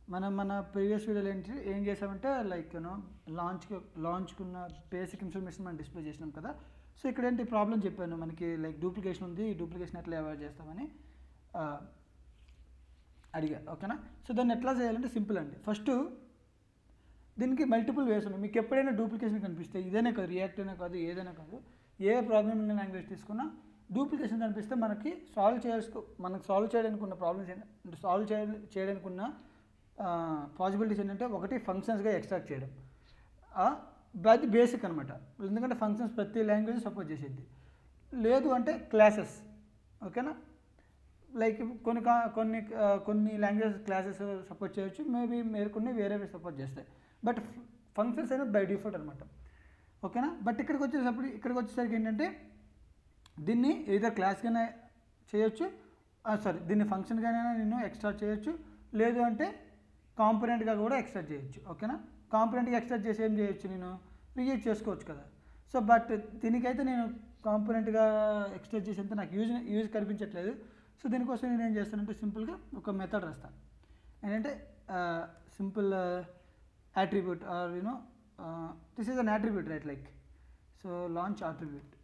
మనం మన ప్రీవియస్ వీడియోలో ఏంటి ఏం చేసామంటే లైక్ యూనో లాంచ్కి లాంచ్కున్న బేసిక్ ఇన్ఫర్మేషన్ మనం డిస్ప్లే చేసినాం కదా సో ఇక్కడ ఏంటి ప్రాబ్లం చెప్పాను మనకి లైక్ డూప్లికేషన్ ఉంది ఈ డూప్లికేషన్ ఎట్లా అవాయిడ్ చేస్తామని ఆ, అడిగా ఓకేనా సో దాన్ని ఎట్లా చేయాలంటే సింపుల్ అండి ఫస్ట్ దీనికి మల్టిపుల్ వేస్ ఉన్నాయి మీకు ఎప్పుడైనా డూప్లికేషన్ కనిపిస్తే ఇదేనే కాదు రియాక్ట్ అయినా కాదు ఏదైనా కాదు ఏ ప్రాబ్లమ్ లాంగ్వేజ్ తీసుకున్నా డూప్లికేషన్ కనిపిస్తే మనకి సాల్వ్ చేసుకో మనకు సాల్వ్ చేయడానికి ఉన్న ప్రాబ్లమ్స్ ఏంటంటే సాల్వ్ చేయ చేయడానికి ఉన్న పాసిబిలిటీస్ ఏంటంటే ఒకటి ఫంక్షన్స్గా ఎక్స్ట్రాక్ట్ చేయడం ఆ, అది బేసిక్ అనమాట ఎందుకంటే ఫంక్షన్స్ ప్రతి లాంగ్వేజ్ సపోర్ట్ చేసేది లేదు అంటే క్లాసెస్ ఓకేనా లైక్ కొన్ని కా- కొన్ని ఆ, కొన్ని లాంగ్వేజ్ క్లాసెస్ సపోర్ట్ చేయొచ్చు మేబీ మీరు కొన్ని వేరేవి సపోర్ట్ చేస్తాయి బట్ ఫంక్షన్స్ అనేది బై డిఫాల్ట్ అనమాట ఓకేనా బట్ ఇక్కడికి వచ్చేటప్పుడు ఇక్కడికి వచ్చేసరికి ఏంటంటే దీన్ని ఏదర్ క్లాస్గానే చేయొచ్చు సారీ దీన్ని ఫంక్షన్గానే నేను ఎక్స్ట్రా చేయొచ్చు లేదు అంటే కాంపోనెంట్గా కూడా ఎక్స్ట్రా చేయొచ్చు ఓకేనా కాంపోనెంట్గా ఎక్స్ట్రా చేసి ఏం చేయొచ్చు నేను రియూజ్ చేసుకోవచ్చు కదా సో బట్ దీనికైతే నేను కాంపోనెంట్గా ఎక్స్ట్రా చేసేంత నాకు యూజ్ యూజ్ కనిపించట్లేదు సో దీనికోసం నేను ఏం చేస్తానంటే సింపుల్గా ఒక మెథడ్ రాస్తాను ఏంటంటే simple attribute or you know uh, this is an attribute right like so launch attribute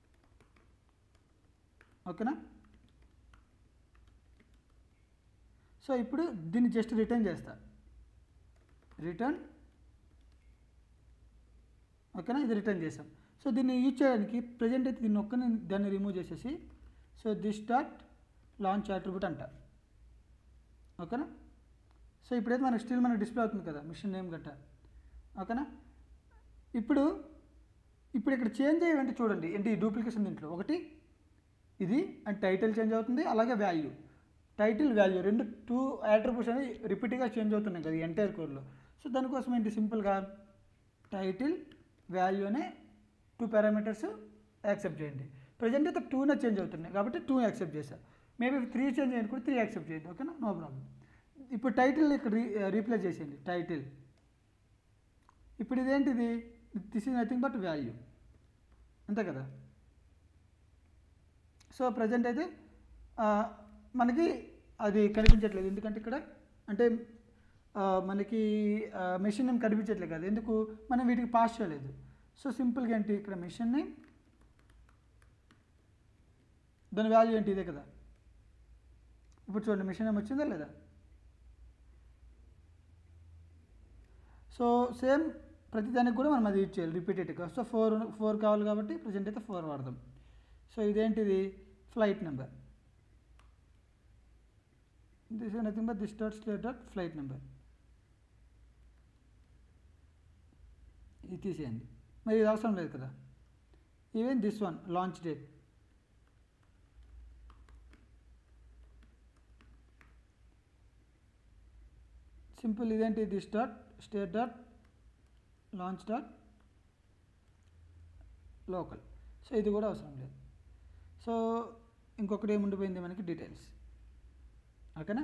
ఓకేనా సో ఇప్పుడు దీన్ని జస్ట్ రిటర్న్ చేస్తా రిటర్న్ ఓకేనా ఇది రిటర్న్ చేసాం సో దీన్ని యూజ్ చేయడానికి ప్రజెంట్ అయితే దీన్ని ఒక్కని దాన్ని రిమూవ్ చేసేసి so this dot launch attribute అంట ఓకేనా సో ఇప్పుడైతే మనకి స్టిల్ మనకి డిస్ప్లే అవుతుంది కదా మిషన్ నేమ్ గట్ట ఓకేనా ఇప్పుడు ఇప్పుడు ఇక్కడ చేంజ్ అయ్యేవంటే చూడండి ఏంటి డూప్లికేషన్ దీంట్లో ఒకటి ఇది అండ్ టైటిల్ చేంజ్ అవుతుంది అలాగే వాల్యూ టైటిల్ వాల్యూ రెండు టూ యాట్రిబ్యూట్స్ అనేవి రిపీట్గా చేంజ్ అవుతున్నాయి కదా ఎంటైర్ కోర్లో సో దానికోసం ఏంటి సింపుల్గా టైటిల్ వాల్యూ అనే టూ పారామీటర్స్ యాక్సెప్ట్ చేయండి ప్రజెంట్ అయితే టూనే చేంజ్ అవుతున్నాయి కాబట్టి టూ యాక్సెప్ట్ చేశాను మేబీ త్రీ చేంజ్ అయ్యింది కూడా త్రీ యాక్సెప్ట్ చేయండి ఓకేనా నో ప్రాబ్లం ఇప్పుడు టైటిల్ ఇక్కడ రీ రీప్లేస్ చేసేయండి టైటిల్ ఇప్పుడు ఇదేంటిది this is nothing but value అంతే కదా సో ప్రజెంట్ అయితే ఆ, మనకి అది కనిపించట్లేదు ఎందుకంటే ఇక్కడ అంటే ఆ, మనకి మెషిన్ నేమ్ కనిపించట్లేదు కదా ఎందుకు మనం వీటికి పాస్ చేయలేదు సో సింపుల్గా ఏంటి ఇక్కడ మెషిన్ నేమ్ దాని వాల్యూ ఏంటి ఇదే కదా ఇప్పుడు చూడండి మెషిన్ నేమ్ వచ్చిందా లేదా సో సేమ్ ప్రతిదానికి కూడా మనం అది యూజ్ చేయాలి రిపీటెడ్గా సో ఫోర్ ఫోర్ కావాలి కాబట్టి ప్రజెంట్ అయితే ఫోర్ వాడదాం సో ఇదేంటిది flight number this is nothing but this dot state dot flight number ఇది తీసేయండి మరి ఇది అవసరం లేదు కదా even this one launch date simple ఇదేంటి this dot state dot launch dot local so ఇది కూడా అవసరం లేదు సో ఇంకొకటి ఏముండిపోయింది మనకి డీటెయిల్స్ ఓకేనా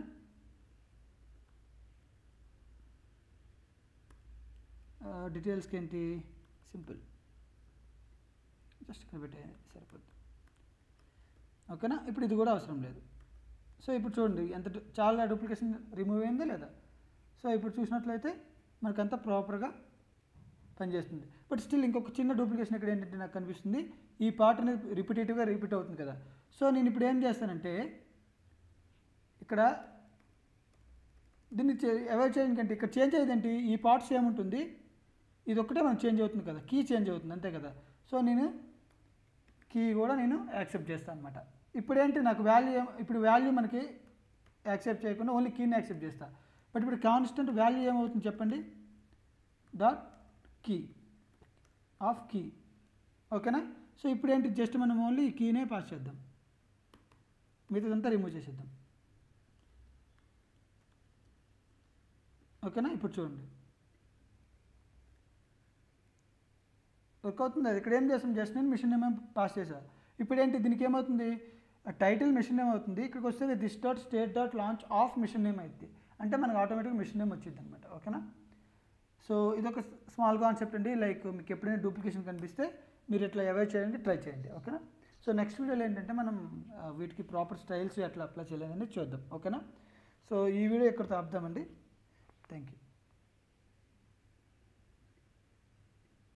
డీటెయిల్స్కి ఏంటి సింపుల్ జస్ట్ ఇక్కడ పెట్టే సరిపోద్ది ఓకేనా ఇప్పుడు ఇది కూడా అవసరం లేదు సో ఇప్పుడు చూడండి ఎంత డు- చాలా డూప్లికేషన్ రిమూవ్ అయిందా లేదా సో ఇప్పుడు చూసినట్లయితే మనకంతా ప్రాపర్గా పనిచేస్తుంది బట్ స్టిల్ ఇంకొక చిన్న డూప్లికేషన్ ఇక్కడ ఏంటంటే నాకు కనిపిస్తుంది ఈ పార్ట్ అనేది రిపీటేటివ్గా రిపీట్ అవుతుంది కదా సో నేను ఇప్పుడు ఏం చేస్తానంటే ఇక్కడ దీన్ని అవాయిడ్ చేయడానికి అంటే ఇక్కడ చేంజ్ అయ్యేదంటే ఈ పార్ట్స్ ఏముంటుంది ఇది ఒక్కటే మనకు చేంజ్ అవుతుంది కదా కీ చేంజ్ అవుతుంది అంతే కదా సో నేను కీ కూడా నేను యాక్సెప్ట్ చేస్తాను అనమాట ఇప్పుడు ఏంటి నాకు వాల్యూ ఇప్పుడు వాల్యూ మనకి యాక్సెప్ట్ చేయకుండా ఓన్లీ కీని యాక్సెప్ట్ చేస్తా బట్ ఇప్పుడు కాన్స్టెంట్ వాల్యూ ఏమవుతుంది చెప్పండి డాట్ కీ ఆఫ్ కీ ఓకేనా సో ఇప్పుడు ఏంటి జస్ట్ మనం ఓన్లీ ఈ కీనే పాస్ చేద్దాం మిగతాదంతా రిమూవ్ చేసేద్దాం ఓకేనా ఇప్పుడు చూడండి వర్క్ అవుతుంది అది ఇక్కడ ఏం చేస్తాం జస్ట్ నేను మిషన్ నేమ్ పాస్ చేశా ఇప్పుడు ఏంటి దీనికి ఏమవుతుంది టైటిల్ మిషన్ నేమ్ అవుతుంది ఇక్కడికి వస్తే this dot state dot launch of mission name అవుతుంది అంటే మనకు ఆటోమేటిక్గా మిషన్ నేమ్ వచ్చింది అనమాట ఓకేనా సో ఇదొక స్మాల్ కాన్సెప్ట్ అండి లైక్ మీకు ఎప్పుడైనా డూప్లికేషన్ కనిపిస్తే మీరు ఇట్లా అవాయిడ్ చేయండి ట్రై చేయండి ఓకేనా సో నెక్స్ట్ వీడియోలో ఏంటంటే మనం ఆ, వీటికి ప్రాపర్ స్టైల్స్ ఎట్లా అప్లై చేయాలని చూద్దాం ఓకేనా సో ఈ వీడియో ఇక్కడ ఆపుదామండి థ్యాంక్ యూ